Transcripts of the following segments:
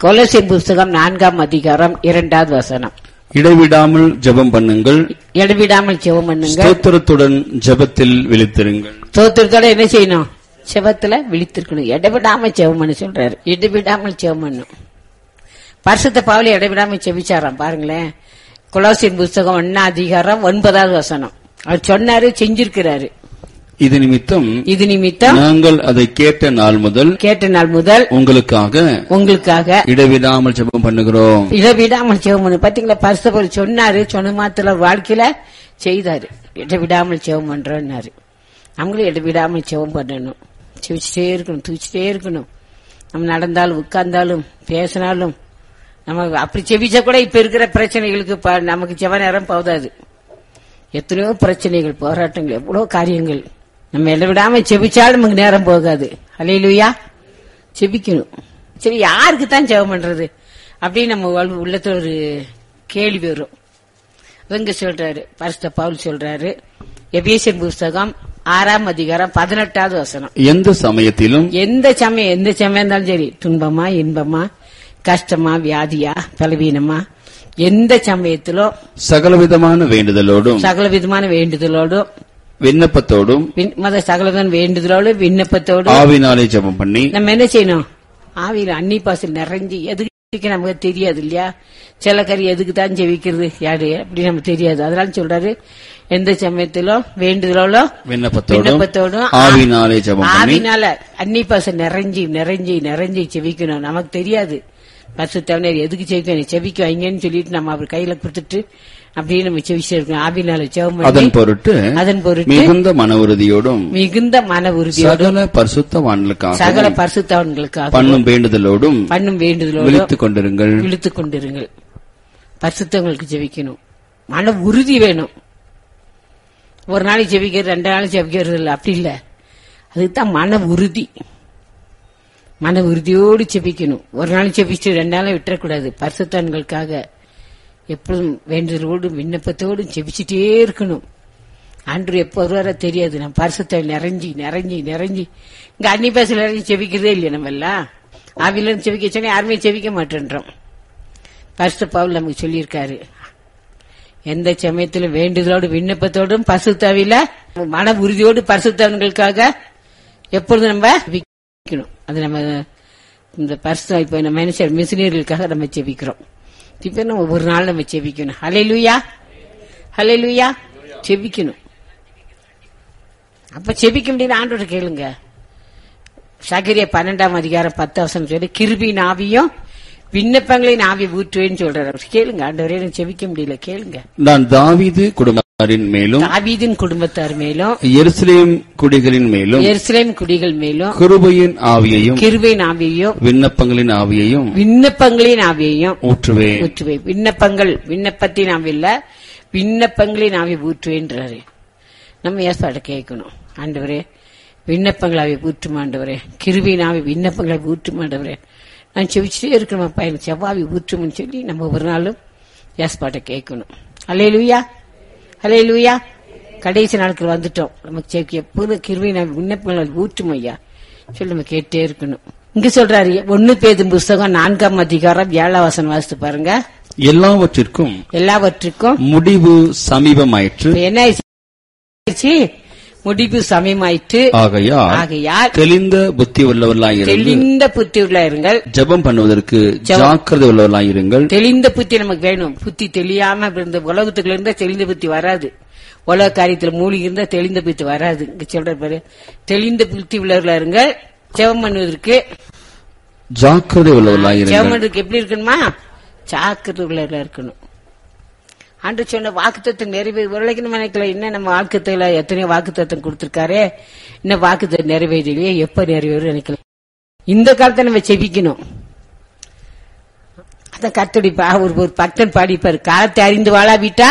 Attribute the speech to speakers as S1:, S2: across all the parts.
S1: கொலோசியர் புஸ்தகம் நான்காம் அதிகாரம் இரண்டாவது வசனம்
S2: இடைவிடாமல் ஜெபம் பண்ணுங்கள்
S1: இடவிடாமல் ஜெபம் பண்ணுங்க
S2: ஸ்தோத்திரத்துடன் ஜெபத்தில் விழித்திருங்கள்
S1: தோத்திரத்தோட என்ன செய்யணும் செவத்துல விழித்திருக்கணும் இடவிடாம ஜெபம் பண்ண சொல்றாரு இடவிடாமல் ஜெபம் பண்ணும் பரிசுத்த பாவலி இடவிடாம செபிச்சாராம் பாருங்களேன் கொலோசியர் புஸ்தகம் ஒன்னா அதிகாரம் ஒன்பதாவது வசனம் அவர் சொன்னாரு செஞ்சிருக்கிறாரு
S2: இது நிமித்தம்
S1: இது நிமித்தம்
S2: நாங்கள் அதை கேட்ட நாள் முதல்
S1: கேட்ட நாள் முதல்
S2: உங்களுக்காக
S1: உங்களுக்காக
S2: இடைவிடாமல் ஜெபம் பண்ணுகிறோம்
S1: இடவிடாமல் ஜெபம் பண்ணு பாத்தீங்களா பரிசுத்த சொன்னாரு சொன்ன மாத்திர வாழ்க்கையில செய்தாரு இடவிடாமல் ஜெபம் பண்றோம்னாரு நம்மளும் இடவிடாமல் ஜெபம் பண்ணணும் செவிச்சிட்டே இருக்கணும் தூச்சிட்டே இருக்கணும் நம்ம நடந்தாலும் உட்கார்ந்தாலும் பேசினாலும் நம்ம அப்படி செவிச்சா கூட இப்ப இருக்கிற பிரச்சனைகளுக்கு ப- நமக்கு செவ நேரம் போதாது எத்தனையோ பிரச்சனைகள் போராட்டங்கள் எவ்வளவு காரியங்கள் நம்ம இடவிடாம செபிச்சாலும் நமக்கு நேரம் போகாது அலையிலுயா செபிக்கணும் சரி யாருக்கு தான் ஜெபம் பண்றது அப்படின்னு நம்ம வாழ்வு- உள்ளத்துல ஒரு கேள்வி வரும் இவங்க சொல்றாரு பரிசுத்த பவுல் சொல்றாரு எபேசியன் புஸ்தகம் ஆறாம் அதிகாரம் பதினெட்டாவது வசனம்
S2: எந்த சமயத்திலும்
S1: எந்த சமயம் எந்த சமயம் இருந்தாலும் சரி துன்பமா இன்பமா கஷ்டமா வியாதியா பலவீனமா எந்த சமயத்திலும்
S2: சகலவிதமான வேண்டுதலோடும்
S1: சகல விதமான வேண்டுதலோடும்
S2: விண்ணப்பத்தோடும்
S1: விண்- மத சகலவிதமான வேண்டுதலோடும் விண்ணப்பத்தோடும்
S2: ஆவினாலே ஜெபம் பண்ணி
S1: நம்ம என்ன செய்யணும் ஆவியில அன்னி பாசல் நிறைஞ்சு எதுக்கு நமக்கு தெரியாது இல்லையா சில கறி எதுக்கு தான் ஜெபிக்கிறது யாரு அப்படி நமக்கு தெரியாது அதனால சொல்றாரு எந்த சமயத்திலும் வேண்டுதலோடும்
S2: விண்ணப்பத்தோடும்
S1: விண்ணப்பத்தோடும்
S2: ஆவினாலே ஜெபம் பண்ணி
S1: ஆவினால அன்னி பாசல் நிறைஞ்சி நிறைஞ்சி நிறைஞ்சி செவிக்கணும் நமக்கு தெரியாது பசு தவணர் எதுக்கு செவிக்கணும் செவிக்க வைங்கன்னு சொல்லிட்டு நம்ம அவர் கையில கொடுத்துட்டு அப்படியே நம்ம செவிச்சு இருக்கணும் ஆவினால ஜெபம்
S2: அதன்
S1: பண்ணி
S2: பொருட்டு
S1: அதன் பொருட்டு
S2: மிகுந்த மன உறுதியோடும்
S1: மிகுந்த மன உறுதியோடும்
S2: சகல பரிசுத்தவான்களுக்காக
S1: சகல பரிசுத்தவன்களுக்காக
S2: பண்ணும் வேண்டுதலோடும்
S1: பண்ணும் வேண்டுதலோடும்
S2: விழித்துக் கொண்டிருங்கள்
S1: இழுத்துக் கொண்டிருங்கள் பரிசுத்தவங்களுக்கு ஜெபிக்கணும் மன உறுதி வேணும் ஒரு நாளைக்கு ஜெபிக்கிறது ரெண்டு நாளைக்கு ஜெபிக்கிறது இல்ல அப்படி இல்ல அதுதான் மன உறுதி மன உறுதியோடு ஜெபிக்கணும் ஒரு நாள் ஜெபிச்சு ரெண்டு நாளும் விட்டுறக்கூடாது பரிசுத்தவன்களுக்காக எப்பொழுதும் வேண்டுதலோடு விண்ணப்பத்தோடும் ஜெபிச்சுட்டே இருக்கணும் ஆண்டு எப்போ வருவாரோ தெரியாது நம்ம பரிசுத்த நிறைஞ்சி நிறைஞ்சி நிறைஞ்சி இங்க அன்னி பேசல நிறைஞ்சி செபிக்கிறதே இல்லையா நம்ம எல்லாம் ஆவில செபிக்க சொன்னா யாருமே செபிக்க மாட்டேன்றோம் பரிசு பவுல் நமக்கு சொல்லியிருக்காரு எந்த சமயத்திலும் வேண்டுதலோடு விண்ணப்பத்தோடும் பசுத்தாவில மன உறுதியோடு பரிசுத்தவன்களுக்காக எப்பொழுதும் நம்ம ஜெபிக்கணும் அது நம்ம இந்த பரிசு இப்ப நம்ம மனுஷர் மிஷினியர்களுக்காக நம்ம ஜெபிக்கிறோம் இப்ப நம்ம ஒவ்வொரு நாள் நம்ம ஜெபிக்கணும் ஹலே லூயா ஹலே லூயா ஜெபிக்கணும் அப்ப செபிக்க முடியாது ஆண்டோட கேளுங்க சகரிய பன்னெண்டாம் அதிகாரம் பத்து அவசரம் சொல்லி கிருபி நாவியும் விண்ணப்பங்களின் ஆவி ஊற்றுவேன்னு சொல்றாரு அவர் கேளுங்க ஆண்டவரே எனக்கு செபிக்க முடியல கேளுங்க
S2: நான் தாவீது குடும்பத்தாரின் மேலும்
S1: தாவீதின் குடும்பத்தார் மேலும்
S2: எருசலேம் குடிகளின் மேலும்
S1: எருசலேம் குடிகள் மேலும்
S2: கிருபையின் ஆவியையும்
S1: கிருபையின் ஆவியையும்
S2: விண்ணப்பங்களின் ஆவியையும்
S1: விண்ணப்பங்களின் ஆவியையும்
S2: ஊற்றுவேன்
S1: ஊற்றுவே விண்ணப்பங்கள் விண்ணப்பத்தின் ஆவி இல்ல விண்ணப்பங்களின் ஆவி ஊற்றுவேன்றாரு நம்ம ஏசாட கேட்கணும் ஆண்டவரே விண்ணப்பங்கள் ஆவி ஊற்றும் ஆண்டவரே கிருபியின் ஆவி விண்ணப்பங்களை ஊற்றும் ஆண்டவரே நான் செவிச்சுட்டே இருக்கணும் பையன் செவ்வாவி ஊற்றும்னு சொல்லி நம்ம ஒரு நாளும் ஏஸ்பாட்டை கேட்கணும் அலே லூயா அலே லூயா கடைசி நாட்கள் வந்துட்டோம் நமக்கு செவிக்கு எப்போதும் கிருபியின் ஆவி விண்ணப்பங்கள் ஊற்றும் ஐயா சொல்லி நம்ம கேட்டே இருக்கணும் இங்க சொல்றாரு ஒன்னு பேதும் புஸ்தகம் நான்காம் அதிகாரம் ஏழாம் வசனம் வாசித்து பாருங்க
S2: எல்லாவற்றிற்கும்
S1: எல்லாவற்றுக்கும்
S2: முடிவு சமீபமாயிற்று
S1: இப்ப என்ன ஆயிடுச்சு முடிவு சமயமாயிற்று
S2: ஆகையால்
S1: ஆகையால்
S2: தெளிந்த புத்தி உள்ளவர்களாயிருந்து
S1: தெளிந்த புத்தி உள்ள இருங்கள்
S2: ஜெபம் பண்ணுவதற்கு
S1: ஜெபம்.
S2: ஜாக்கிரதை உள்ளவர்களாயிருங்கள்
S1: தெளிந்த புத்தி நமக்கு வேணும் புத்தி தெளியாம இருந்த உலகத்துக்குள்ள இருந்தா தெளிந்த புத்தி வராது உலக காரியத்துல மூழ்கி இருந்தா தெளிந்த புத்தி வராது இங்க சொல்ற பாரு தெளிந்த புத்தி உள்ளவர்களா இருங்கள் ஜெபம் பண்ணுவதற்கு
S2: ஜாக்கிரதை
S1: ஜெபம்
S2: உள்ளவர்களாயிருங்கள்
S1: பண்ணுறதுக்கு எப்படி இருக்கணுமா ஜாக்கிரதை உள்ளவர்களா இருக்கணும் ஆண்டு சொன்ன வாக்குத்தத்தம் நிறைவே உருளைக்கணும் நினைக்கல இன்னும் நம்ம வாக்குத்துல எத்தனையோ வாக்குத்தத்தம் கொடுத்திருக்காரே இன்னும் வாக்குத்தம் நிறைவேறலையே எப்ப நிறைவேறும் நினைக்கல இந்த காலத்தை நம்ம செபிக்கணும் அத கத்தடி ஒரு ஒரு பக்தன் பாடிப்பாரு காலத்தை அறிந்து வாழா விட்டா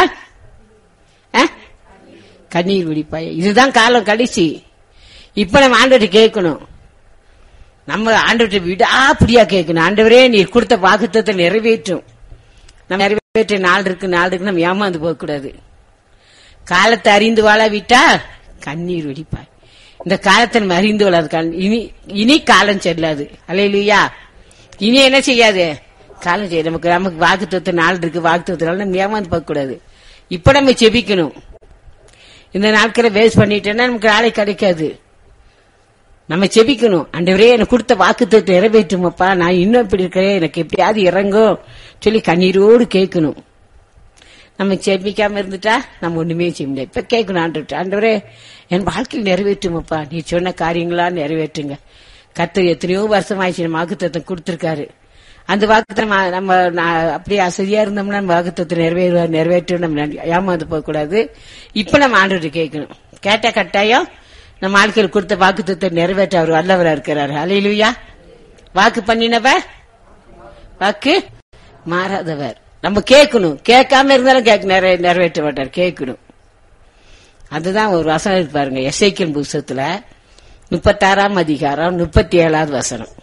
S1: கண்ணீர் விடிப்பாய் இதுதான் காலம் கடைசி இப்ப நம்ம ஆண்டவர்கிட்ட கேட்கணும் நம்ம ஆண்டவர்கிட்ட விடாப்பிடியா கேட்கணும் ஆண்டவரே நீர் கொடுத்த வாக்குத்தத்தை நிறைவேற்றும் நம்ம நிறைவேற்ற நாள் இருக்கு நாள் இருக்கு நம்ம ஏமாந்து போக கூடாது காலத்தை அறிந்து வாழ விட்டா கண்ணீர் வெடிப்பாய் இந்த காலத்தை நம்ம அறிந்து வாழாது காலம். இனி இனி காலம் செல்லாது அலையிலுயா இனி என்ன செய்யாது காலம் செய்ய நமக்கு நமக்கு வாக்குத்தத்து நாள் இருக்கு வாக்குத்தத்தினால நம்ம ஏமாந்து பார்க்க கூடாது இப்ப நம்ம செபிக்கணும் இந்த நாட்களை வேஸ்ட் பண்ணிட்டேன்னா நமக்கு நாளை கிடைக்காது நம்ம செபிக்கணும் அண்டவரே எனக்கு கொடுத்த வாக்குத்தத்தை நிறைவேற்றுமப்பா நான் இன்னும் இப்படி இருக்கிறேன் எனக்கு எப்படியாவது இறங்கும் சொல்லி கண்ணீரோடு கேட்கணும் நம்ம செபிக்காம இருந்துட்டா நம்ம ஒண்ணுமே செய்ய முடியாது இப்ப கேட்கணும் ஆண்டு ஆண்டவரே என் வாழ்க்கையில் நிறைவேற்றுமப்பா நீ சொன்ன காரியங்களா நிறைவேற்றுங்க கர்த்தர் எத்தனையோ வருஷம் ஆயிடுச்சு நம்ம வாக்குத்தத்தை கொடுத்திருக்காரு அந்த வாக்குத்தை நம்ம நம்ம நான் அப்படியே அசதியா இருந்தோம்னா நம்ம வாக்குத்தத்தை நிறைவேற நிறைவேற்ற நம்ம ஏமாந்து போக கூடாது இப்ப நம்ம ஆண்டு கேட்கணும் கேட்ட கட்டாயம் நம்ம வாழ்க்கையில் கொடுத்த வாக்குத்தத்தை நிறைவேற்ற அவர் வல்லவரா இருக்கிறாரு அலையிலுயா வாக்கு பண்ணினவர் வாக்கு மாறாதவர் நம்ம கேட்கணும் கேட்காம இருந்தாலும் கேட்க நிறைவே நிறைவேற்ற மாட்டார் கேட்கணும் அதுதான் ஒரு வசனம் இருக்கு பாருங்க எஸ்ஐக்கியல் புஸ்தகத்துல முப்பத்தாறாம் அதிகாரம் முப்பத்தி ஏழாவது வசனம்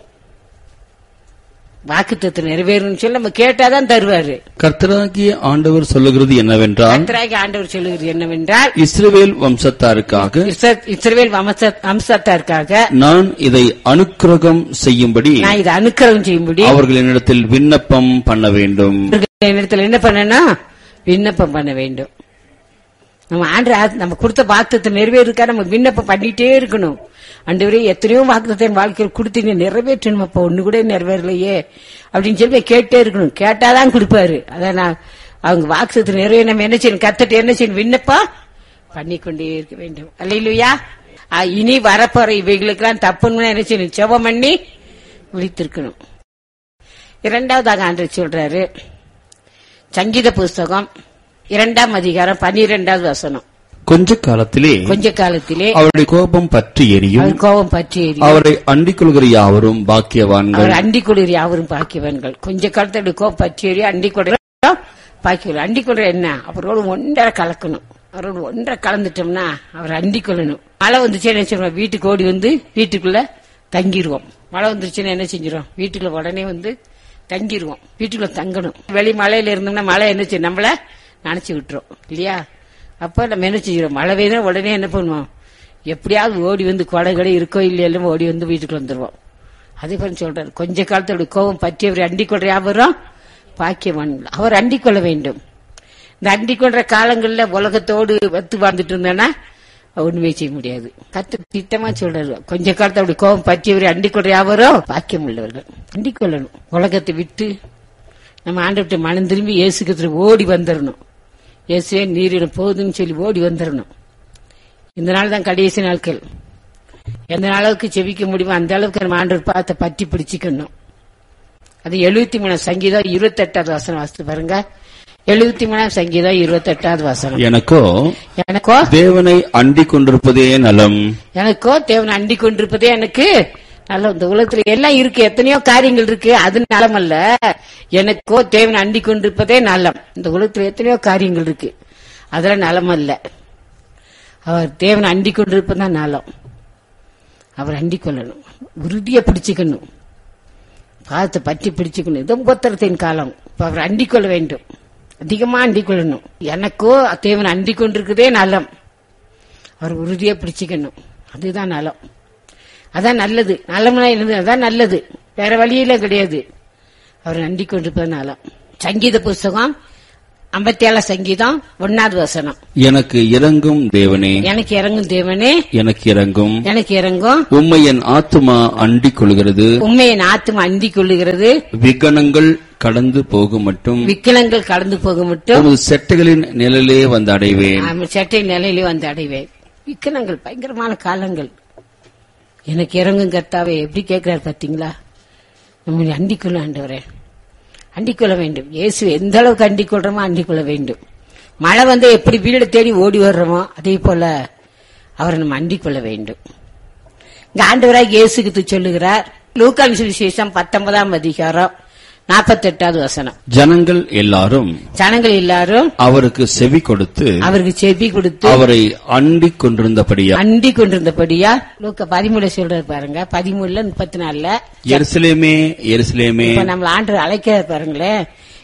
S1: வாக்குத்தத்தை நிறைவேறும் சொல்லி நம்ம கேட்டாதான் தருவாரு
S2: கர்த்தராகிய ஆண்டவர் சொல்லுகிறது என்னவென்றால்
S1: கர்த்தராகி ஆண்டவர் சொல்லுகிறது என்னவென்றால்
S2: இஸ்ரவேல் வம்சத்தாருக்காக
S1: இஸ்ர- இஸ்ரவேல் வம்ச- வம்சத்தாருக்காக
S2: நான் இதை அனுக்கிரகம் செய்யும்படி
S1: நான் இதை அனுக்கிரகம் செய்யும்படி
S2: அவர்கள் என்னிடத்தில் விண்ணப்பம் பண்ண வேண்டும்
S1: இடத்துல என்ன பண்ணணும் விண்ணப்பம் பண்ண வேண்டும் நம்ம ஆண்டு நம்ம கொடுத்த வாக்குத்தத்தை நிறைவேறுக்கா நம்ம விண்ணப்பம் பண்ணிட்டே இருக்கணும் ஆண்டவரே எத்தனையோ வாக்குத்தத்தை என் வாழ்க்கையில் கொடுத்தீங்க நிறைவேற்றணும் அப்ப ஒண்ணு கூட நிறைவேறலையே அப்படின்னு சொல்லி போய் கேட்டே இருக்கணும் கேட்டாதான் கொடுப்பாரு அதான் நான் அவங்க வாக்குத்தத்தை நிறைவே நம்ம என்ன செய்யணும் கத்துட்டு என்ன செய்யணும் விண்ணப்பம் பண்ணிக்கொண்டே இருக்க வேண்டும் அல்லையிலுயா இனி வரப்போற இவைகளுக்கெல்லாம் தப்புன்னு என்ன செய்யணும் செவம் பண்ணி விழித்திருக்கணும் இரண்டாவதாக ஆண்டு சொல்றாரு சங்கீத புஸ்தகம் இரண்டாம் அதிகாரம் பன்னிரெண்டாவது வசனம்
S2: கொஞ்ச காலத்திலே
S1: கொஞ்ச காலத்திலே
S2: அவருடைய கோபம் பற்றி எரியும்
S1: அவர் கோபம் பற்றி எரியும்.
S2: அவரை அண்டிக் கொள்கிற யாவரும் பாக்கியவான்கள்
S1: அவர் அண்டி குளிர் யாவரும் பாக்கியவன்கள் கொஞ்ச காலத்தோட கோபம் பற்றி எரிய அண்டி குளிர் பாக்கியவர் அண்டி குளிர் என்ன அவரோடு ஒன்றரை கலக்கணும் அவரோடு ஒன்றரை கலந்துட்டோம்னா அவர் அண்டி கொள்ளணும் மழை வந்துச்சுன்னா என்ன செய்வோம் வீட்டுக்கு ஓடி வந்து வீட்டுக்குள்ள தங்கிருவோம் மழை வந்துருச்சுன்னா என்ன செஞ்சிரும் வீட்டுக்குள்ள உடனே வந்து தங்கிருவோம் வீட்டுக்குள்ள தங்கணும் வெளி மழையில இருந்தோம்னா மழை என்ன செய்யும் நம்மள நினைச்சு விட்டுரும் இல்லையா அப்ப நம்ம என்ன செஞ்சிடும் மழை பெய்யுதுன்னா உடனே என்ன பண்ணுவோம் எப்படியாவது ஓடி வந்து கொடை கடை இருக்கோ இல்லையெல்லாம் ஓடி வந்து வீட்டுக்குள்ள வந்துருவோம் அதே போல சொல்றாரு கொஞ்ச காலத்தோட கோபம் பற்றியவர் அண்டிக் கொள்ற யாவரும் பாக்கியவான் அவர் அண்டிக் கொள்ள வேண்டும் இந்த அண்டிக் கொள்ற காலங்கள்ல உலகத்தோடு வத்து வாழ்ந்துட்டு இருந்தேன்னா ஒண்ணுமே செய்ய முடியாது கத்து திட்டமா சொல்றாரு கொஞ்ச காலத்தோட கோபம் பற்றியவர் அண்டிக் கொள்ற யாவரும் பாக்கியம் உள்ளவர்கள் அண்டிக் கொள்ளணும் உலகத்தை விட்டு நம்ம ஆண்டவர்கிட்ட மனம் திரும்பி இயேசுக்கு ஓடி வந்துடணும் இயேசுவே நீரிடம் போகுதுன்னு சொல்லி ஓடி வந்துடணும் இந்த நாள் தான் கடைசி நாட்கள் எந்த அளவுக்கு செவிக்க முடியுமோ அந்த அளவுக்கு நம்ம ஆண்டவர் பார்த்த பற்றி பிடிச்சிக்கணும் அது எழுபத்தி மூணாம் சங்கீதம் இருபத்தெட்டாவது வசனம் வாசித்து பாருங்க எழுபத்தி மூணாம் சங்கீதம் இருபத்தெட்டாவது வசனம்
S2: எனக்கோ
S1: எனக்கோ
S2: தேவனை அண்டிக் கொண்டிருப்பதே நலம்
S1: எனக்கோ தேவன் அண்டி கொண்டிருப்பதே எனக்கு நல்ல இந்த உலகத்துல எல்லாம் இருக்கு எத்தனையோ காரியங்கள் இருக்கு அது நலம் அல்ல எனக்கோ தேவன் அண்டி கொண்டிருப்பதே நலம் இந்த உலகத்துல எத்தனையோ காரியங்கள் இருக்கு அதெல்லாம் நலம் அல்ல அவர் தேவன் அண்டி கொண்டிருப்பதான் நலம் அவர் அண்டிக் கொள்ளணும் உறுதியை பிடிச்சுக்கணும் பாதத்தை பற்றி பிடிச்சுக்கணும் இது உபத்திரத்தின் காலம் இப்ப அவர் அண்டிக் கொள்ள வேண்டும் அதிகமா அண்டிக் கொள்ளணும் எனக்கோ தேவன் அண்டிக் கொண்டிருக்குதே நலம் அவர் உறுதியா பிடிச்சுக்கணும் அதுதான் நலம் அதான் நல்லது நலம்னா என்னது அதான் நல்லது வேற வழியில கிடையாது அவர் நன்றி கொண்டிருப்பது நலம் சங்கீத புஸ்தகம் ஐம்பத்தி ஏழாம் சங்கீதம் ஒன்னாவது வசனம்
S2: எனக்கு இறங்கும் தேவனே
S1: எனக்கு இறங்கும் தேவனே
S2: எனக்கு இறங்கும்
S1: எனக்கு இறங்கும்
S2: உம்மை என் ஆத்துமா அண்டிக் கொள்கிறது
S1: உண்மையின் ஆத்தும் அண்டிக் கொள்ளுகிறது
S2: விகனங்கள் கடந்து போகும் மட்டும்
S1: விக்கிலங்கள் கடந்து போக மட்டும்
S2: உமது செட்டைகளின் நிழலே வந்து அடைவேன்
S1: ஆமா, சட்டை நிலையிலே வந்து அடைவேன் விக்கிலங்கள் பயங்கரமான காலங்கள் எனக்கு இறங்கும் கர்த்தாவே எப்படி கேட்கிறார் பாத்தீங்களா நம்மளை அண்டிக்கொள்ள ஆண்டவரே அண்டிக்கொள்ள வேண்டும் இயேசு எந்த அளவுக்கு அண்டிக் கொள்றோமோ அண்டிக் கொள்ள வேண்டும் மழை வந்து எப்படி வீடு தேடி ஓடி வர்றோமோ அதே போல அவரை நம்ம அண்டிக் கொள்ள வேண்டும் இங்க ஆண்டவராக இயேசுக்கு சொல்லுகிறார் லூக்கான் சுவிசேஷம் பத்தொன்பதாம் அதிகாரம் நாற்பத்தெட்டாவது வசனம்
S2: ஜனங்கள் எல்லாரும்
S1: ஜனங்கள் எல்லாரும்
S2: அவருக்கு செவி கொடுத்து
S1: அவருக்கு செவி கொடுத்து
S2: அவரை அண்டிக் கொண்டிருந்தபடியா
S1: அண்டி கொண்டிருந்தபடியா லூக்க பதிமூணு சொல்றாரு பாருங்க பதிமூணுல முப்பத்தி நாலுல
S2: எருசலேமே எருசலேமே
S1: இப்ப நம்மள ஆண்டு அழைக்கிறார் பாருங்களேன்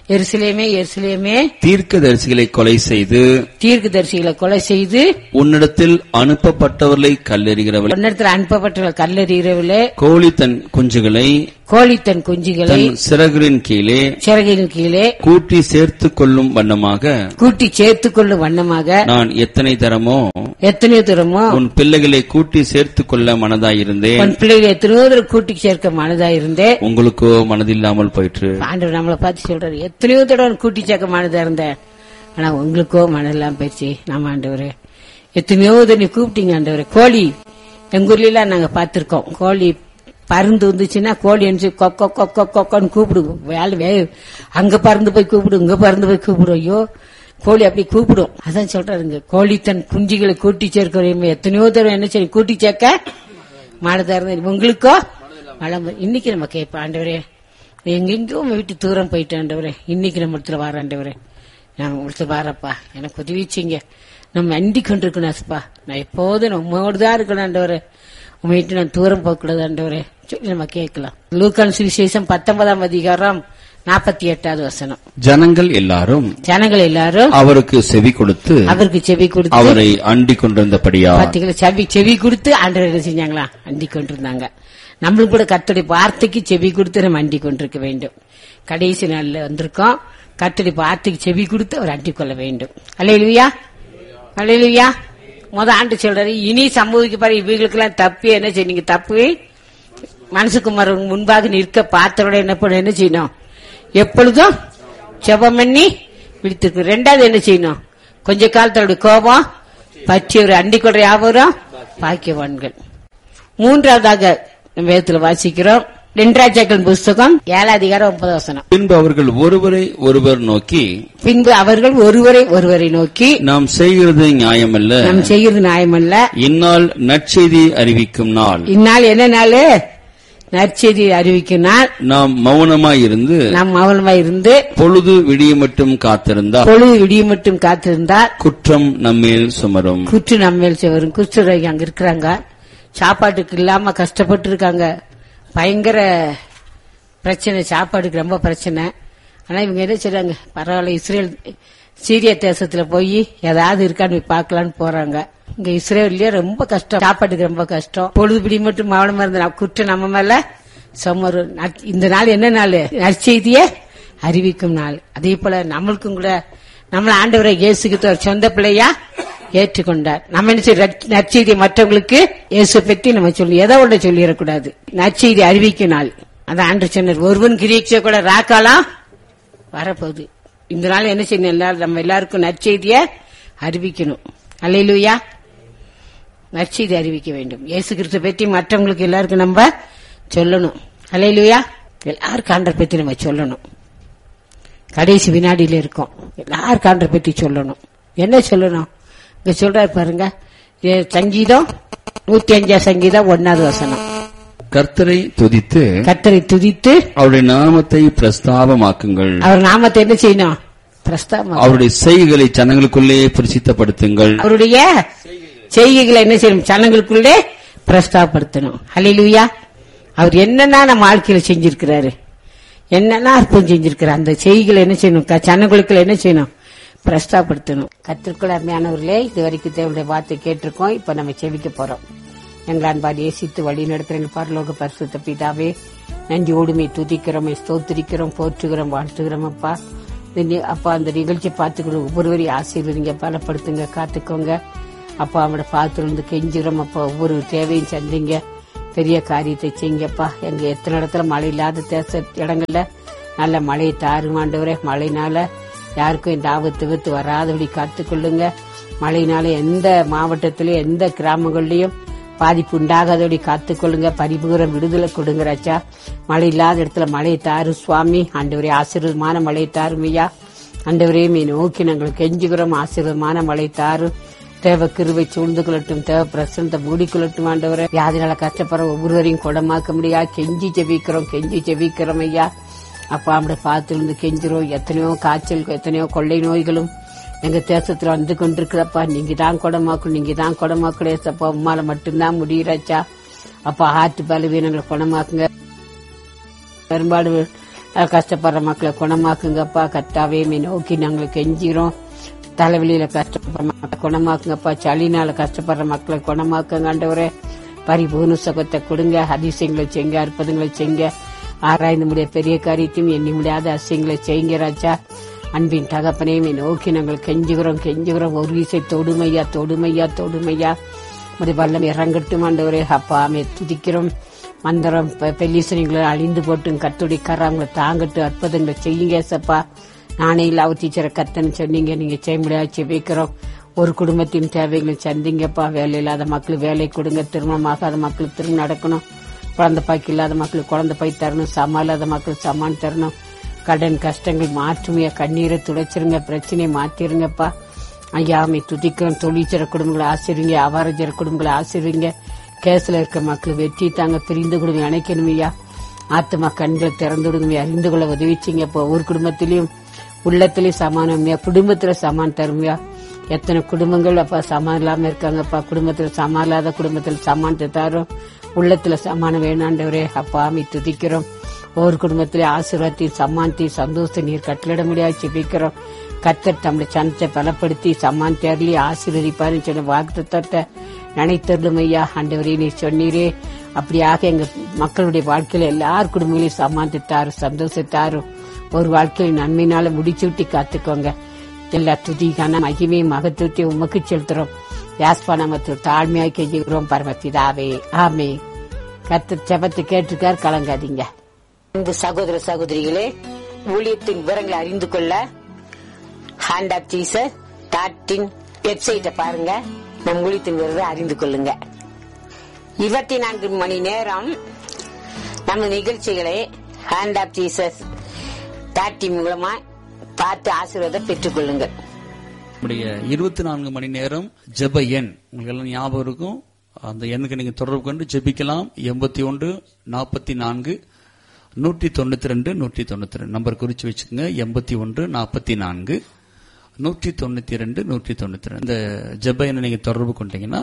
S1: எருசலேமே எருசலேமே
S2: தீர்க்கதரிசிகளை கொலை செய்து
S1: தீர்க்கதரிசிகளை கொலை செய்து
S2: உன்னிடத்தில் அனுப்பப்பட்டவர்களை கல்லெறிகிறவள்
S1: உன்னிடத்தில் அனுப்பப்பட்ட கல்லறிகிறவிலே
S2: கோழி தன் குஞ்சுகளை
S1: கோழி தன் குஞ்சுகளை
S2: தன் சிறகுகளின் கீழே
S1: சிறகின் கீழே
S2: கூட்டி சேர்த்துக் கொள்ளும் வண்ணமாக
S1: கூட்டி சேர்த்துக் கொள்ளும் வண்ணமாக
S2: நான் எத்தனை தரமோ
S1: எத்தனையோ தூரமோ
S2: உன் பிள்ளைகளை கூட்டி சேர்த்துக் கொள்ள மனதாயிருந்தேன்
S1: உன் பிள்ளைகளை எத்தனையோ தூரம் கூட்டி சேர்க்க மனதா இருந்தே
S2: உங்களுக்கோ மனதில்லாமல் போயிற்று
S1: ஆண்டவர் நம்மளை பார்த்து சொல்றாரு எத்தனையோ தடவை கூட்டி சேர்க்க மனதா இருந்தேன் ஆனா உங்களுக்கோ மனதெல்லாம் போயிடுச்சு நம்ம ஆண்டவரே எத்தனையோ தண்ணி கூப்பிட்டீங்க ஆண்டவரே கோழி எங்க ஊர்ல எல்லாம் நாங்க பார்த்திருக்கோம் கோழி பருந்து வந்துச்சுன்னா கோழி எந்திச்சு கொக்கோ கொக்கோ கொக்கோன்னு கூப்பிடுவோம் வேலை வே அங்க பறந்து போய் கூப்பிடும் இங்க பறந்து போய் கூப்பிடும் ஐயோ கோழி அப்படி கூப்பிடும் அதான் சொல்றாருங்க கோழி தன் குஞ்சுகளை கூட்டி சேர்க்க எத்தனையோ தடவை என்ன சரி கூட்டி சேர்க்க மழை இருந்தது உங்களுக்கோ மழை வ- இன்னைக்கு நம்ம கேட்போம் ஆண்டவரே எங்கெங்கோ உங்க வீட்டு தூரம் போயிட்டு ஆண்டவரே இன்னைக்கு நம்ம இடத்துல வர ஆண்டவரே நான் உங்களுக்கு வரப்பா எனக்கு உதவி செய்யுங்க நம்ம அண்டி கொண்டிருக்கணும் அஸ்பா நான் எப்போதும் நான் உங்களோடு தான் இருக்கணும் ஆண்டவரே உங்க வீட்டு நான் தூரம் போகக்கூடாது ஆண்டவரே சொல்லி நம்ம கேட்கலாம் லூக்கான் சுவிசேஷம் பத்தொன்பதாம் அதிகாரம் நாற்பத்தி எட்டாவது வசனம்
S2: ஜனங்கள் எல்லாரும்
S1: ஜனங்கள் எல்லாரும்
S2: அவருக்கு செவி கொடுத்து
S1: அவருக்கு செவி கொடுத்து
S2: அவரை அண்டிக் கொண்டிருந்தபடியா
S1: பாத்தீங்களா செவி செவி கொடுத்து ஆண்டவர் என்ன செஞ்சாங்களா அண்டி கொண்டிருந்தாங்க நம்மளும் கூட கர்த்தருடைய வார்த்தைக்கு செவி கொடுத்து நம்ம அண்டி கொண்டிருக்க வேண்டும் கடைசி நாள்ல வந்திருக்கோம் கர்த்தருடைய வார்த்தைக்கு செவி கொடுத்து அவர் அண்டிக் கொள்ள வேண்டும் அல்லையா அல்லையா முத ஆண்டு சொல்றாரு இனி சம்பவிக்க பாரு இவங்களுக்கெல்லாம் தப்பு என்ன செய்யுங்க தப்பு மனசுக்குமார் முன்பாக நிற்க பார்த்தவரோட என்ன பண்ண என்ன செய்யணும் எப்பொழுதும் ஜெபம் பண்ணி விழித்திருக்கு ரெண்டாவது என்ன செய்யணும் கொஞ்ச காலத்தோட கோபம் பற்றி ஒரு அண்டி கொள்ற யாவரும் பாக்கியவான்கள் மூன்றாவதாக நம்ம வேதத்துல வாசிக்கிறோம் ரெண்டராஜாக்கள் புஸ்தகம் ஏழாம் அதிகாரம் ஒன்பது வசனம்
S2: பின்பு அவர்கள் ஒருவரை ஒருவர் நோக்கி
S1: பின்பு அவர்கள் ஒருவரை ஒருவரை நோக்கி
S2: நாம் செய்கிறது நியாயமல்ல
S1: நாம் செய்கிறது நியாயமல்ல
S2: இந்நாள் நற்செய்தி அறிவிக்கும் நாள்
S1: இந்நாள் என்ன நாள் நற்செய்தி அறிவிக்கும் நாள்
S2: நாம் மௌனமாயிருந்து
S1: நாம் மௌனமாய் இருந்து
S2: பொழுது விடிய மட்டும் காத்திருந்தால்
S1: பொழுது விடிய மட்டும் காத்திருந்தால்
S2: குற்றம் நம்மேல் சுமரும்
S1: குற்று நம்மேல் வரும் குஷ்டரோகி அங்க இருக்கிறாங்க சாப்பாட்டுக்கு இல்லாம கஷ்டப்பட்டு இருக்காங்க பயங்கர பிரச்சனை சாப்பாடுக்கு ரொம்ப பிரச்சனை ஆனா இவங்க என்ன செய்றாங்க பரவாயில்ல இஸ்ரேல் சீரிய தேசத்துல போய் ஏதாவது இருக்கான்னு போய் பார்க்கலான்னு போறாங்க இங்க இஸ்ரேல்லயே ரொம்ப கஷ்டம் சாப்பாட்டுக்கு ரொம்ப கஷ்டம் பொழுதுபிடி மட்டும் மௌனமா இருந்த குற்றம் நம்ம மேல சுமரு நற்- இந்த நாள் என்ன நாள் நற்செய்திய அறிவிக்கும் நாள் அதே போல நம்மளுக்கும் கூட நம்மள ஆண்டவரை இயேசுக்கு ஒரு சொந்த பிள்ளையா ஏற்றுக்கொண்டார் நம்ம என்ன செய்ய நற்செய்தி மற்றவங்களுக்கு இயேசு பற்றி நம்ம சொல்லி எதை ஒன்று சொல்லிடக்கூடாது நற்செய்தி அறிவிக்கும் நாள் அந்த ஆண்டு சொன்னார் ஒருவன் கிரீட்சை கூட ராக்காலாம் வரப்போகுது இந்த நாள் என்ன செய்யணும் எல்லாரும் நம்ம எல்லாருக்கும் நற்செய்திய அறிவிக்கணும் அல்லையிலுயா நற்செய்தி அறிவிக்க வேண்டும் இயேசு கிறிஸ்து பற்றி மற்றவங்களுக்கு எல்லாருக்கும் நம்ம சொல்லணும் அல்லையிலுயா எல்லாருக்கும் ஆண்டர் பற்றி நம்ம சொல்லணும் கடைசி வினாடியில இருக்கோம் எல்லாருக்கும் ஆண்டர் பற்றி சொல்லணும் என்ன சொல்லணும் இங்க சொல்றாரு பாருங்க இது சங்கீதம் நூத்தி அஞ்சாம் சங்கீதம் ஒன்னாவது வசனம்
S2: கர்த்தரை துதித்து
S1: கத்தரை துதித்து
S2: அவருடைய நாமத்தை பிரஸ்தாபமாக்குங்கள்
S1: அவர் நாமத்தை என்ன செய்யணும் பிரஸ்தாபம்
S2: அவருடைய செய்கைகளை ஜனங்களுக்குள்ளே பிரசித்தப்படுத்துங்கள்
S1: அவருடைய செய்கைகளை என்ன செய்யணும் ஜனங்களுக்குள்ளே பிரஸ்தாபப்படுத்தணும் ஹalleluya அவர் என்னென்ன நம்ம வாழ்க்கையில செஞ்சிருக்கிறாரு என்னென்ன அற்புதம் செஞ்சிருக்கிறார் அந்த செய்கைகளை என்ன செய்யணும் க- ஜனங்களுக்குள்ள என்ன செய்யணும் பிரஸ்தாபப்படுத்தணும் கத்திற்குள்ள அருமையானவர்களே இது வரைக்கும் தேவனுடைய வார்த்தை கேட்டிருக்கோம் இப்ப நம்ம செவிக்க போறோம் எங்கள் அன்பால் ஏசித்து வழி நடத்துற எங்கள் பரலோக பரிசுத்த பிதாவே நன்றியோடுமை துதிக்கிறோம் ஸ்தோத்திரிக்கிறோம் போற்றுகிறோம் வாழ்த்துகிறோம் அப்பா இந்த நி- அப்பா அந்த நிகழ்ச்சி பார்த்துக்கிற ஒவ்வொருவரையும் ஆசீர்வதிங்க பலப்படுத்துங்க காத்துக்கோங்க அப்பா அவங்களோட பார்த்துருந்து கெஞ்சுகிறோம் அப்பா ஒவ்வொரு தேவையும் சந்திங்க பெரிய காரியத்தை செய்யுங்கப்பா எங்க எத்தனை இடத்துல மழை இல்லாத தேச இடங்கள்ல நல்ல மழையை தாருமாண்டவரே மழைனால யாருக்கும் இந்த ஆபத்து வித்து வராதபடி காத்துக்கொள்ளுங்க மழையினால எந்த மாவட்டத்திலயும் எந்த கிராமங்கள்லயும் பாதிப்பு உண்டாகாதபடி காத்துக்கொள்ளுங்க பரிபூரம் விடுதலை கொடுங்க ராஜா மழை இல்லாத இடத்துல மழையை தாரு சுவாமி ஆண்டவரே ஆசீர்வாதமான மழையை தாரும் ஐயா ஆண்டவரே மீ நோக்கி நாங்கள் கெஞ்சுகிறோம் ஆசீர்வாதமான மழை தாரு தேவ கிருவை சூழ்ந்து கொள்ளட்டும் தேவ பிரசனத்தை மூடிக்கொள்ளட்டும் ஆண்டவரே வியாதினால கஷ்டப்படுற ஒவ்வொருவரையும் குணமாக்க முடியா கெஞ்சி ஜெபிக்கிறோம் கெஞ்சி ஜெபிக்கிறோம் ஐயா அப்பா அப்படி பார்த்துருந்து கெஞ்சிரும் எத்தனையோ காய்ச்சல் எத்தனையோ கொள்ளை நோய்களும் எங்க தேசத்துல வந்து கொண்டிருக்கிறப்பா நீங்க தான் குணமாக்கணும் நீங்க தான் குணமாக்கணும் ஏசப்பா உம்மால மட்டும்தான் முடியறாச்சா அப்பா ஆட்டு பலவீனங்களை குணமாக்குங்க பெரும்பாடு அஹ் கஷ்டப்படுற மக்களை குணமாக்குங்கப்பா கத்தாவே மீ நோக்கி நாங்கள் கெஞ்சிக்கிறோம் தலைவலியில கஷ்டப்படுற மக்களை குணமாக்குங்கப்பா சளினால கஷ்டப்படுற மக்களை குணமாக்குங்க ஆண்டவரே பரிபூர்ண சுகத்தை கொடுங்க அதிசயங்களை செய்யுங்க அற்புதங்களை செய்யுங்க ஆராய்ந்து முடிய பெரிய காரியத்தையும் எண்ணி முடியாத அதிசயங்களை செய்யுங்க ராஜா அன்பின் தகப்பனையும் நோக்கி நாங்கள் கெஞ்சுகிறோம் கெஞ்சுகிறோம் ஒரு வீசை தொடுமையா தொடுமையா தொடுமையா ஒரு வல்லம் இறங்கட்டும் ஆண்டவரே அப்பா ஆமே துதிக்கிறோம் மந்திரம் பெல்லிசனிங்களை அழிந்து போட்டும் கத்துடி கராங்களை தாங்கட்டு அற்புதங்களை செய்யுங்க சப்பா நானே இல்லாவ டீச்சரை கத்தன்னு சொன்னீங்க நீங்க செய்ய முடியாது செபிக்கிறோம் ஒரு குடும்பத்தின் தேவைகளை சந்திங்கப்பா வேலை இல்லாத மக்களுக்கு வேலை கொடுங்க திருமணமாகாத மக்களுக்கு திருமணம் நடக்கணும் குழந்தை பாய்க்கு இல்லாத மக்களுக்கு குழந்தை பாய் தரணும் சமா இல்லாத மக்களுக்கு சமான் தரணும் கடன் கஷ்டங்கள் மாற்றுமையா கண்ணீரை துடைச்சிருங்க பிரச்சனையை மாத்திருங்கப்பா ஐயா அமை துதிக்கிறோம் தொழிற்சர குடும்பங்களை ஆசிரிங்க அவாரஜர குடும்பங்களை ஆசிரிங்க கேஸ்ல இருக்க மக்கள் வெற்றி தாங்க பிரிந்து குடும்பம் இணைக்கணும் ஐயா ஆத்மா கண்களை திறந்து விடுங்க அறிந்து கொள்ள உதவிச்சிங்க இப்போ ஒரு குடும்பத்திலையும் உள்ளத்திலயும் சமானம் குடும்பத்துல சமான் தருமையா எத்தனை குடும்பங்கள் அப்பா சமான் இல்லாம இருக்காங்கப்பா குடும்பத்துல சமான் இல்லாத குடும்பத்துல சமானத்தை தரும் உள்ளத்துல சமானம் வேணாண்டவரே அப்பா அமை துதிக்கிறோம் ஒவ்வொரு குடும்பத்திலே ஆசீர்வாதத்தையும் சம்மானத்தையும் சந்தோஷத்தை நீர் கட்டளிட முடியாது ஜெபிக்கிறோம் கத்தர் தம்முடைய சனத்தை பலப்படுத்தி சம்மான் தேர்லி ஆசீர்வதிப்பாருன்னு சொன்ன வாக்குத்தத்தை நினைத்தருளும் ஐயா ஆண்டவரே நீர் சொன்னீரே அப்படியாக எங்க மக்களுடைய வாழ்க்கையில எல்லார் குடும்பங்களையும் சம்மானத்தை தாரும் சந்தோஷத்தாரும் ஒரு வாழ்க்கையில் நன்மையினால முடிச்சுட்டி காத்துக்கோங்க எல்லா துதிக்கான மகிமை மகத்துவத்தை உமக்கு செலுத்துறோம் யாஸ்பா நமத்து தாழ்மையாய் கெஞ்சுகிறோம் பரமபிதாவே ஆமே கத்து செபத்து கேட்டிருக்கார் கலங்காதீங்க அன்பு சகோதர சகோதரிகளே ஊழியத்தின் விவரங்களை அறிந்து கொள்ள ஹேண்ட் ஆப் ஜீசஸ் டாட்டின் வெப்சைட்டை பாருங்க நம் ஊழியத்தின் விவரத்தை அறிந்து கொள்ளுங்க இருபத்தி நான்கு மணி நேரம் நம்ம நிகழ்ச்சிகளை ஹேண்ட் ஆப் ஜீசஸ் டாட்டி மூலமா பார்த்து ஆசீர்வாதம் பெற்றுக் கொள்ளுங்கள்
S2: நம்முடைய இருபத்தி நான்கு மணி நேரம் ஜெப எண் உங்களுக்கு எல்லாம் ஞாபகம் இருக்கும் அந்த எண்ணுக்கு நீங்க தொடர்பு கொண்டு ஜெபிக்கலாம் எண்பத்தி ஒன்று நாற்பத்தி நான்கு நூற்றி தொண்ணூத்தி ரெண்டு நூற்றி தொண்ணூத்தி ரெண்டு நம்பர் குறிச்சு வச்சுக்கோங்க எண்பத்தி ஒன்று நாற்பத்தி நான்கு நூற்றி தொண்ணூத்தி ரெண்டு நூற்றி தொண்ணூத்தி ரெண்டு இந்த ஜெப எண்ணை நீங்க தொடர்பு கொண்டீங்கன்னா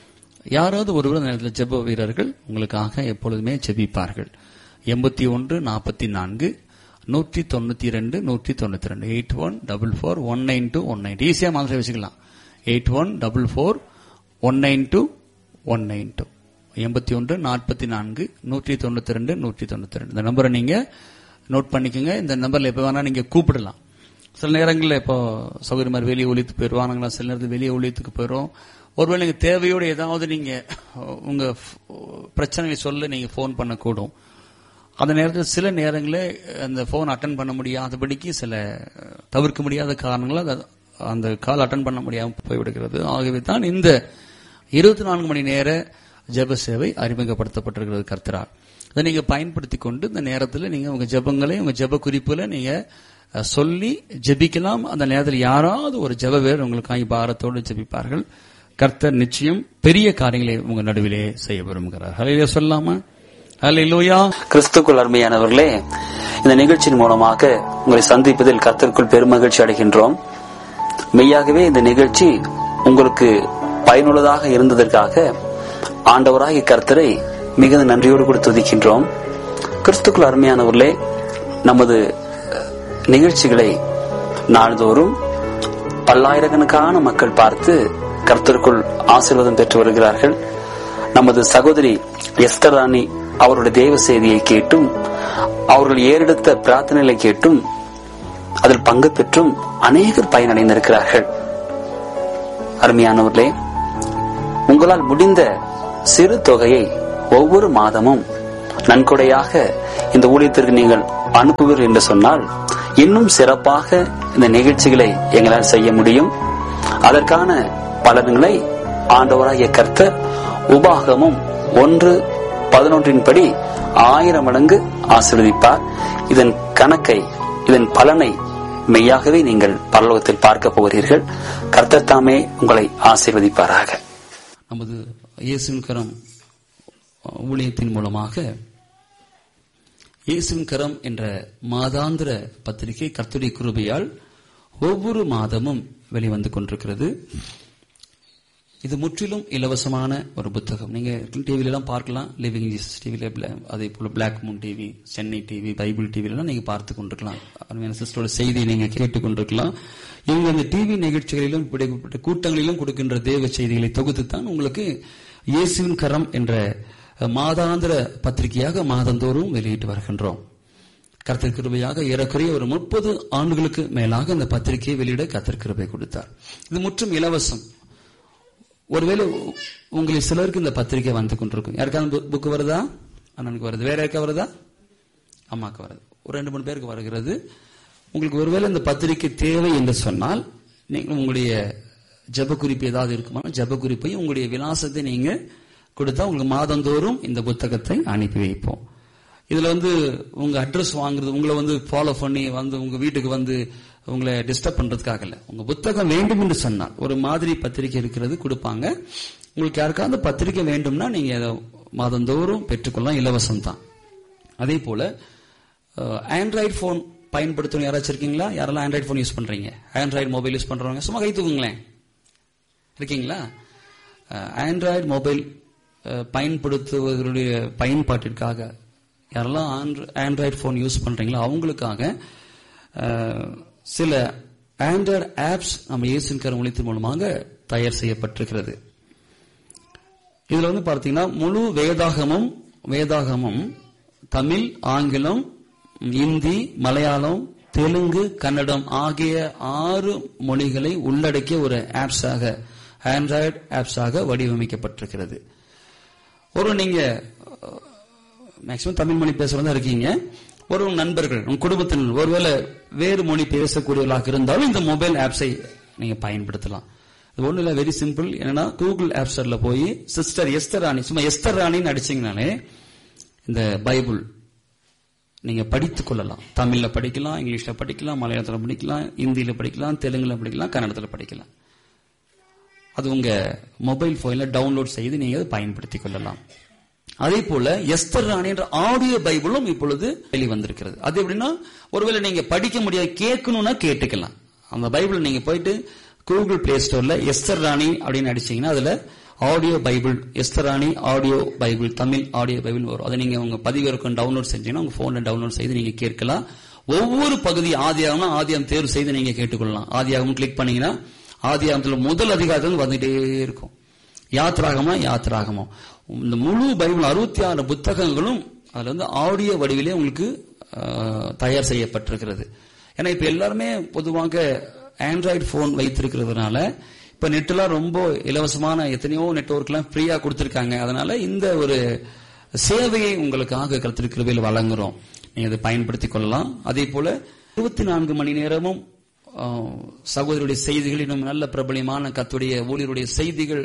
S2: யாராவது ஒருவர் அந்த நேரத்தில் ஜெப வீரர்கள் உங்களுக்காக எப்பொழுதுமே ஜெபிப்பார்கள் எண்பத்தி ஒன்று நாற்பத்தி நான்கு நூற்றி தொண்ணூத்தி ரெண்டு நூற்றி தொண்ணூத்தி ரெண்டு eight one double four one nine two one nine ஈஸியா மாதிரி வச்சுக்கலாம் eight one double four one nine two one nine two எண்பத்தி ஒன்று நாற்பத்தி நான்கு நூற்றி தொண்ணூத்தி ரெண்டு நூற்றி தொண்ணூத்தி ரெண்டு இந்த நம்பரை நீங்க நோட் பண்ணிக்கோங்க இந்த நம்பர்ல எப்ப வேணா நீங்க கூப்பிடலாம் சில நேரங்களில் இப்போ சௌகரிய மாதிரி வெளியே ஒழித்து போயிடுவானுங்களா சில நேரத்தில் வெளியே ஒழித்துக்கு போயிடும் ஒருவேளை நீங்க தேவையோடு ஏதாவது நீங்க உங்க பிரச்சனையை சொல்ல நீங்க ஃபோன் பண்ணக்கூடும் அந்த நேரத்தில் சில நேரங்களில் அந்த ஃபோன் அட்டன் பண்ண முடியாதபடிக்கு சில தவிர்க்க முடியாத காரணங்களால் அது- அந்த கால் அட்டன் பண்ண முடியாமல் போய்விடுகிறது ஆகவே தான் இந்த இருபத்தி நான்கு மணி நேர ஜெப சேவை அறிமுகப்படுத்தப்பட்டிருக்கிறது கர்த்தரால் அதை நீங்க பயன்படுத்தி கொண்டு இந்த நேரத்தில் நீங்க உங்க ஜெபங்களை உங்க ஜெப குறிப்புல நீங்க அஹ், சொல்லி ஜெபிக்கலாம் அந்த நேரத்தில் யாராவது ஒரு ஜெப வேறு உங்களுக்காக பாரத்தோடு ஜெபிப்பார்கள் கர்த்தர் நிச்சயம் பெரிய காரியங்களை உங்க நடுவிலே செய்ய விரும்புகிறார் ஹலையில சொல்லாமா ஹலையிலோயா
S3: கிறிஸ்துக்குள் அருமையானவர்களே இந்த நிகழ்ச்சியின் மூலமாக உங்களை சந்திப்பதில் கர்த்தருக்குள் பெருமகிழ்ச்சி அடைகின்றோம் மெய்யாகவே இந்த நிகழ்ச்சி உங்களுக்கு பயனுள்ளதாக இருந்ததற்காக ஆண்டவராகிய கர்த்தரை மிகுந்த நன்றியோடு கூட துதிக்கின்றோம் கிறிஸ்துக்குள் அருமையானவர்களே நமது அஹ், நிகழ்ச்சிகளை நாள்தோறும் பல்லாயிரக்கணக்கான மக்கள் பார்த்து கர்த்தருக்குள் ஆசீர்வாதம் பெற்று வருகிறார்கள் நமது சகோதரி எஸ்தர் ராணி அவருடைய தேவ செய்தியை கேட்டும் அவர்கள் ஏறெடுத்த பிரார்த்தனைகளை கேட்டும் அதில் பங்கு பெற்றும் அநேகர் பயனடைந்திருக்கிறார்கள் அருமையானவர்களே உங்களால் முடிந்த சிறு தொகையை ஒவ்வொரு மாதமும் நன்கொடையாக இந்த ஊழியத்திற்கு நீங்கள் அனுப்புவீர்கள் என்று சொன்னால் இன்னும் சிறப்பாக இந்த நிகழ்ச்சிகளை எங்களால் செய்ய முடியும் அதற்கான பலன்களை ஆண்டவராகிய கர்த்தர் உபாகமும் ஒன்று பதினொன்றின் படி ஆயிரம் மடங்கு ஆசீர்வதிப்பார் இதன் கணக்கை இதன் பலனை மெய்யாகவே நீங்கள் பரலோகத்தில் பார்க்க போகிறீர்கள் கர்த்தர் தாமே உங்களை ஆசீர்வதிப்பாராக
S2: நமது இயேசுவின் கரம் ஊழியத்தின் மூலமாக இயேசுவின் கரம் என்ற மாதாந்திர பத்திரிகை கர்த்தருடைய கிருபையால் ஒவ்வொரு மாதமும் வெளிவந்து கொண்டிருக்கிறது இது முற்றிலும் இலவசமான ஒரு புத்தகம் நீங்க டிவில எல்லாம் பார்க்கலாம் லிவிங் ஜீசஸ் டிவில அதே போல black moon TV Chennai TV Bible TV எல்லாம் நீங்க பார்த்து கொண்டிருக்கலாம் அருமையான சிஸ்டரோட செய்தியை நீங்க கேட்டுக் கொண்டிருக்கலாம் இவங்க அந்த டிவி நிகழ்ச்சிகளிலும் இப்படிப்பட்ட கூட்டங்களிலும் கொடுக்கின்ற தேவ செய்திகளை தொகுத்து தான் உங்களுக்கு இயேசுவின் கரம் என்ற மாதாந்திர பத்திரிகையாக மாதந்தோறும் வெளியிட்டு வருகின்றோம் கர்த்தர் கிருபையாக ஏறக்குறைய ஒரு முப்பது ஆண்டுகளுக்கு மேலாக அந்த பத்திரிகையை வெளியிட கர்த்தர் கிருபை கொடுத்தார் இது முற்றும் இலவசம் ஒருவேளை உ- உங்களில் சிலருக்கு இந்த பத்திரிகை வந்து கொண்டிருக்கும் யாருக்காவது புக் வருதா அண்ணனுக்கு வருது வேற யாருக்கா வருதா அம்மாக்கு வருது ஒரு ரெண்டு மூணு பேருக்கு வருகிறது உங்களுக்கு ஒருவேளை இந்த பத்திரிகை தேவை என்று சொன்னால் நீங்கள் உங்களுடைய ஜெப குறிப்பு ஏதாவது இருக்குமா ஜெப குறிப்பையும் உங்களுடைய விலாசத்தை நீங்க கொடுத்தா உங்களுக்கு மாதந்தோறும் இந்த புத்தகத்தை அனுப்பி வைப்போம் இதுல வந்து உங்க அட்ரஸ் வாங்குறது உங்களை வந்து ஃபாலோ பண்ணி வந்து உங்க வீட்டுக்கு வந்து உங்களை டிஸ்டர்ப் பண்றதுக்காக இல்ல உங்க புத்தகம் வேண்டும் என்று சொன்னால் ஒரு மாதிரி பத்திரிகை இருக்கிறது கொடுப்பாங்க உங்களுக்கு யாருக்காவது பத்திரிகை வேண்டும்னா நீங்க அதை மாதந்தோறும் பெற்றுக்கொள்ளலாம் இலவசம் தான் அதே போல ஆண்ட்ராய்டு போன் பயன்படுத்தணும் யாராச்சும் இருக்கீங்களா யாரெல்லாம் ஆண்ட்ராய்டு போன் யூஸ் பண்றீங்க ஆண்ட்ராய்டு மொபைல் யூஸ் பண்றவங்க சும்மா கை தூக்குங்களேன் இருக்கீங்களா ஆண்ட்ராய்டு மொபைல் பயன்படுத்துவதனுடைய பயன்பாட்டிற்காக யாரெல்லாம் ஆண்ட்ராய்டு போன் யூஸ் பண்றீங்களோ அவங்களுக்காக அஹ், சில ஆண்ட்ராய்டு ஆப்ஸ் நம்ம இயேசுவின் கருமொழித்தின் மூலமாக தயார் செய்யப்பட்டிருக்கிறது இதுல வந்து பார்த்தீங்கன்னா முழு வேதாகமும் வேதாகமும் தமிழ் ஆங்கிலம் இந்தி மலையாளம் தெலுங்கு கன்னடம் ஆகிய ஆறு மொழிகளை உள்ளடக்கிய ஒரு ஆப்ஸாக ஆண்ட்ராய்டு ஆப்ஸாக வடிவமைக்கப்பட்டிருக்கிறது ஒரு நீங்க மேக்சிமம் தமிழ் மொழி பேசுறதா இருக்கீங்க ஒரு உங்க நண்பர்கள் உங்க குடும்பத்தினர் ஒருவேளை வேறு மொழி பேசக்கூடியவர்களாக இருந்தாலும் இந்த மொபைல் ஆப்ஸை நீங்க பயன்படுத்தலாம் இது ஒண்ணு இல்ல வெரி சிம்பிள் என்னன்னா கூகுள் ஆப் ஸ்டோர்ல போய் சிஸ்டர் எஸ்தர் ராணி சும்மா எஸ்தர் ராணின்னு அடிச்சீங்கனாலே இந்த பைபிள் நீங்க படித்துக் கொள்ளலாம் தமிழ்ல படிக்கலாம் இங்கிலீஷ்ல படிக்கலாம் மலையாளத்துல படிக்கலாம் இந்தியில படிக்கலாம் தெலுங்குல படிக்கலாம் கன்னடத்துல படிக்கலாம் அது உங்க மொபைல் போன்ல டவுன்லோட் செய்து நீங்க அதை பயன்படுத்திக் கொள்ளலாம் அதே போல எஸ்தர் ராணி என்ற ஆடியோ பைபிளும் இப்பொழுது வெளிவந்திருக்கிறது அது எப்படின்னா ஒருவேளை நீங்க படிக்க முடியாது கேட்கணும்னா கேட்டுக்கலாம் அந்த பைபிள் நீங்க போயிட்டு கூகுள் பிளே ஸ்டோர்ல எஸ்தர் ராணி அப்படின்னு அடிச்சீங்கன்னா அதுல audio Bible Esther Rani audio Bible Tamil audio Bible வரும் அதை நீங்க உங்க பதிவிறக்கம் டவுன்லோட் செஞ்சீங்கன்னா உங்க போன்ல டவுன்லோட் செய்து நீங்க கேட்கலாம் ஒவ்வொரு பகுதி ஆதியாகம்னா ஆதியாகம் தேர்வு செய்து நீங்க கேட்டுக்கொள்ளலாம் ஆதியாகம் கிளிக் பண்ணீங்கன்னா ஆதியாகத்துல முதல் அதிகாரத்தில் வந்துட்டே இருக்கும் யாத்ராகமா யாத்ராகமா இந்த முழு பைபிள் அறுபத்தி ஆறு புத்தகங்களும் அதுல வந்து ஆடியோ வடிவிலே உங்களுக்கு ஆஹ், தயார் செய்யப்பட்டிருக்கிறது ஏன்னா இப்ப எல்லாருமே பொதுவாக ஆண்ட்ராய்டு போன் வைத்திருக்கிறதுனால இப்ப நெட்லாம் ரொம்ப இலவசமான எத்தனையோ நெட்வொர்க்லாம் ஃப்ரீயா கொடுத்திருக்காங்க அதனால இந்த ஒரு சேவையை உங்களுக்காக கருத்திருக்கிறவையில் வழங்குறோம் நீங்க அதை பயன்படுத்திக் கொள்ளலாம் அதே போல இருபத்தி நான்கு மணி நேரமும் ஆஹ், சகோதரருடைய செய்திகள் இன்னும் நல்ல பிரபலியமான கத்துடைய ஊழியருடைய செய்திகள்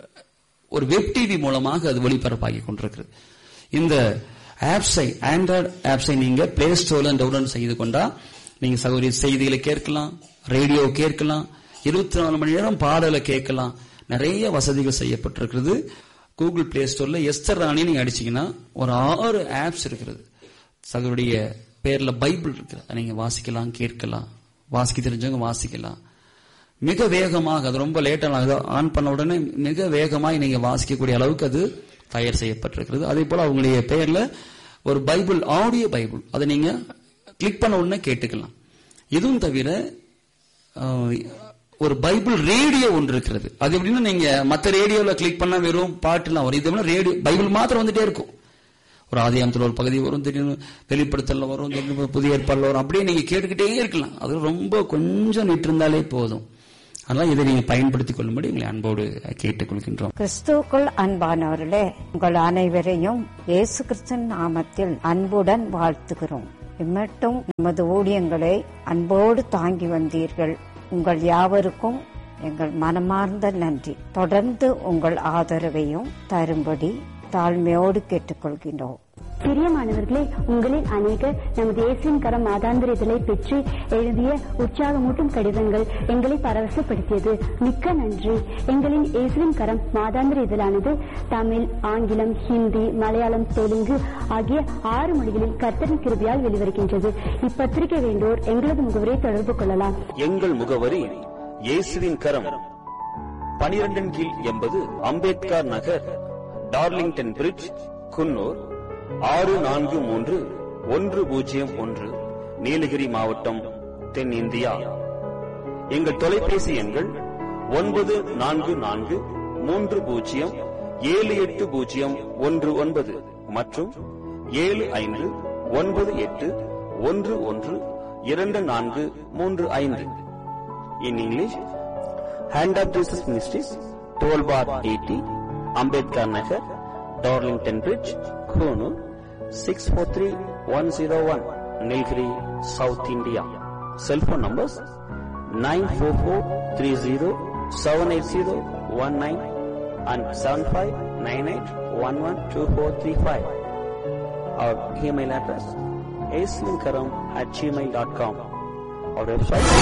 S2: ஒரு வெப் டிவி மூலமாக அது ஒளிபரப்பாகி கொண்டிருக்கிறது இந்த ஆப்ஸை ஆண்ட்ராய்டு ஆப்ஸை நீங்க பிளே ஸ்டோர்ல டவுன்லோட் செய்து கொண்டா நீங்க சகோதரி செய்திகளை கேட்கலாம் ரேடியோ கேட்கலாம் இருபத்தி நாலு மணி நேரம் பாடலை கேட்கலாம் நிறைய வசதிகள் செய்யப்பட்டிருக்கிறது கூகுள் பிளே ஸ்டோர்ல எஸ்தர் ராணி நீங்க அடிச்சீங்கன்னா ஒரு ஆறு ஆப்ஸ் இருக்கிறது சகோதரிய பேர்ல பைபிள் இருக்கு அதை நீங்க வாசிக்கலாம் கேட்கலாம் வாசிக்க தெரிஞ்சவங்க வாசிக்கலாம் மிக வேகமாக அது ரொம்ப லேட்டாக ஆன் பண்ண உடனே மிக வேகமாக நீங்க வாசிக்கக்கூடிய அளவுக்கு அது தயார் செய்யப்பட்டிருக்கிறது அதே போல அவங்களுடைய பெயர்ல ஒரு பைபிள் ஆடியோ பைபிள் அதை நீங்க கிளிக் பண்ண உடனே கேட்டுக்கலாம் இதுவும் தவிர அஹ், ஒரு பைபிள் ரேடியோ ஒன்று இருக்கிறது அது எப்படின்னா நீங்க மத்த ரேடியோல கிளிக் பண்ணா வெறும் பாட்டுலாம் வரும் இது ரேடியோ பைபிள் மாத்திரம் வந்துட்டே இருக்கும் ஒரு ஆதியாமத்தில் ஒரு பகுதி வரும் திடீர்னு வெளிப்படுத்தல வரும் திடீர்னு புதிய ஏற்பாடுல வரும் அப்படியே நீங்க கேட்டுக்கிட்டே இருக்கலாம் அது ரொம்ப கொஞ்சம் நிட்டிருந்தாலே போதும் அதனால இதை நீங்க பயன்படுத்திக் கொள்ளும்படி உங்களை அன்போடு கேட்டுக் கொள்கின்றோம்
S4: கிறிஸ்துவுக்குள் அன்பானவர்களே உங்கள் அனைவரையும் இயேசு கிறிஸ்தன் நாமத்தில் அன்புடன் வாழ்த்துகிறோம் இம்மட்டும் நமது ஊழியங்களை அன்போடு தாங்கி வந்தீர்கள் உங்கள் யாவருக்கும் எங்கள் மனமார்ந்த நன்றி தொடர்ந்து உங்கள் ஆதரவையும் தரும்படி தாழ்மையோடு கேட்டுக்கொள்கின்றோம்
S5: பிரியமானவர்களே உங்களில் அநேகர் நமது இயேசுவின் கரம் மாதாந்திர இதழை பெற்று எழுதிய உற்சாகமூட்டும் கடிதங்கள் எங்களை பரவசப்படுத்தியது மிக்க நன்றி எங்களின் இயேசுவின் கரம் மாதாந்திர இதழானது தமிழ் ஆங்கிலம் ஹிந்தி மலையாளம் தெலுங்கு ஆகிய ஆறு மொழிகளில் கர்த்தரின் கிருபியால் வெளிவருகின்றது இப்பத்திரிகை வேண்டோர் எங்களது முகவரை தொடர்பு கொள்ளலாம்
S6: எங்கள் முகவரி இயேசுவின் கரம்
S3: பனிரெண்டின் கீழ் எண்பது அம்பேத்கர் நகர் டார்லிங்டன் பிரிட்ஜ் குன்னூர் ஆறு நான்கு மூன்று ஒன்று பூஜ்ஜியம் ஒன்று நீலகிரி மாவட்டம் தென்னிந்தியா எங்கள் தொலைபேசி எண்கள் ஒன்பது நான்கு நான்கு மூன்று பூஜ்ஜியம் ஏழு எட்டு பூஜ்ஜியம் ஒன்று ஒன்பது மற்றும் ஏழு ஐந்து ஒன்பது எட்டு ஒன்று ஒன்று இரண்டு நான்கு மூன்று ஐந்து in English hand of Jesus ministries twelve bar eighty Ambedkar Nagar Darlington Bridge Coonoor six four three one zero one Nilgiri south India cellphone numbers nine four four three zero seven eight zero one nine and seven five nine eight one one two four three five our email address ஏஸ்லிங்கரம் at Gmail dot com our website